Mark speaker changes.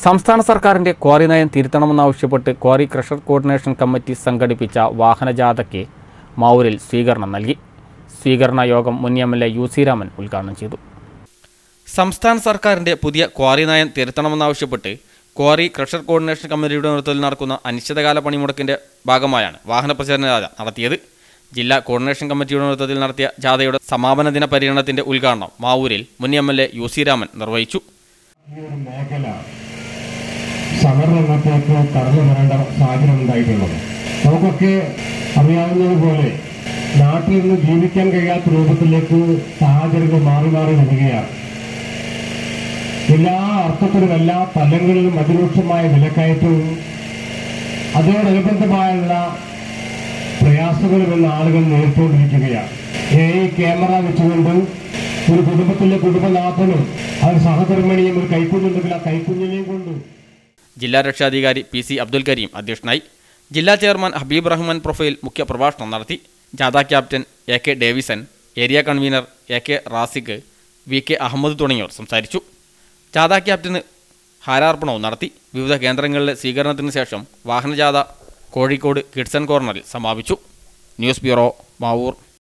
Speaker 1: സംസ്ഥാന സർക്കാരിന്റെ ക്വാറി നയം തിരുത്തണമെന്നാവശ്യപ്പെട്ട് ക്വാറി ക്രഷർ കോർഡിനേഷൻ കമ്മിറ്റി സംഘടിപ്പിച്ച വാഹനജാഥയ്ക്ക് മാവൂരിൽ സ്വീകരണം നൽകി സ്വീകരണ യോഗം മുൻ M L A U C Raman ഉദ്ഘാടനം ചെയ്തു സംസ്ഥാന സർക്കാരിന്റെ പുതിയ ക്വാറി നയം തിരുത്തണമെന്നാവശ്യപ്പെട്ട് ക്വാറി ക്രഷർ കോർഡിനേഷൻ കമ്മിറ്റിയുടെ നേതൃത്വത്തിൽ നടക്കുന്ന അനിശ്ചിതകാല പണിമുടക്കിന്റെ ഭാഗമായാണ് വാഹന പ്രചരണ ജാഥ നടത്തിയത് ജില്ലാ കോർഡിനേഷൻ കമ്മിറ്റിയുടെ നേതൃത്വത്തിൽ നടത്തിയ ജാഥയുടെ സമാപന ദിന പര്യടനത്തിന്റെ ഉദ്ഘാടനം മാവൂരിൽ മുൻ M L A U C Raman നിർവഹിച്ചു
Speaker 2: ഈ ഒരു മേഖല സമരരംഗത്തേക്ക് കടന്നു വരേണ്ട സാഹചര്യം ഉണ്ടായിട്ടുള്ളത് നമുക്കൊക്കെ അറിയാവുന്നതുപോലെ നാട്ടിൽ നിന്ന് ജീവിക്കാൻ കഴിയാത്ത രൂപത്തിലേക്ക് സാഹചര്യങ്ങൾ മാറി മാറി വരികയാണ് എല്ലാ അർത്ഥത്തിലും എല്ലാ തലങ്ങളിലും അതിരൂക്ഷമായ വിലക്കയറ്റവും അതിനോടനുബന്ധമായുള്ള പ്രയാസങ്ങളും എന്ന ആളുകൾ നേരിട്ടുകൊണ്ടിരിക്കുകയാണ് എ ഐ ക്യാമറ വെച്ചുകൊണ്ട് ഒരു കുടുംബത്തിലെ കുടുംബനാഥനും അവർ സഹധർമ്മിണിയും ഒരു കൈക്കുഞ്ഞുണ്ടെങ്കിൽ ആ കൈക്കുഞ്ഞിനെയും കൊണ്ട്
Speaker 1: ജില്ലാ രക്ഷാധികാരി പി സി അബ്ദുൽ കരീം അധ്യക്ഷനായി ജില്ലാ ചെയർമാൻ ഹബീബ് റഹ്മാൻ പ്രൊഫൈൽ മുഖ്യ പ്രഭാഷണം നടത്തി ജാഥ captain A K Davison area convener A K Rasiq V K Ahmed തുടങ്ങിയവർ സംസാരിച്ചു ജാഥ ക്യാപ്റ്റന് ഹാരാർപ്പണവും നടത്തി വിവിധ കേന്ദ്രങ്ങളിലെ സ്വീകരണത്തിന് ശേഷം വാഹനജാഥ കോഴിക്കോട് കിഡ്സൺ കോർണറിൽ സമാപിച്ചു ന്യൂസ് ബ്യൂറോ മാവൂർ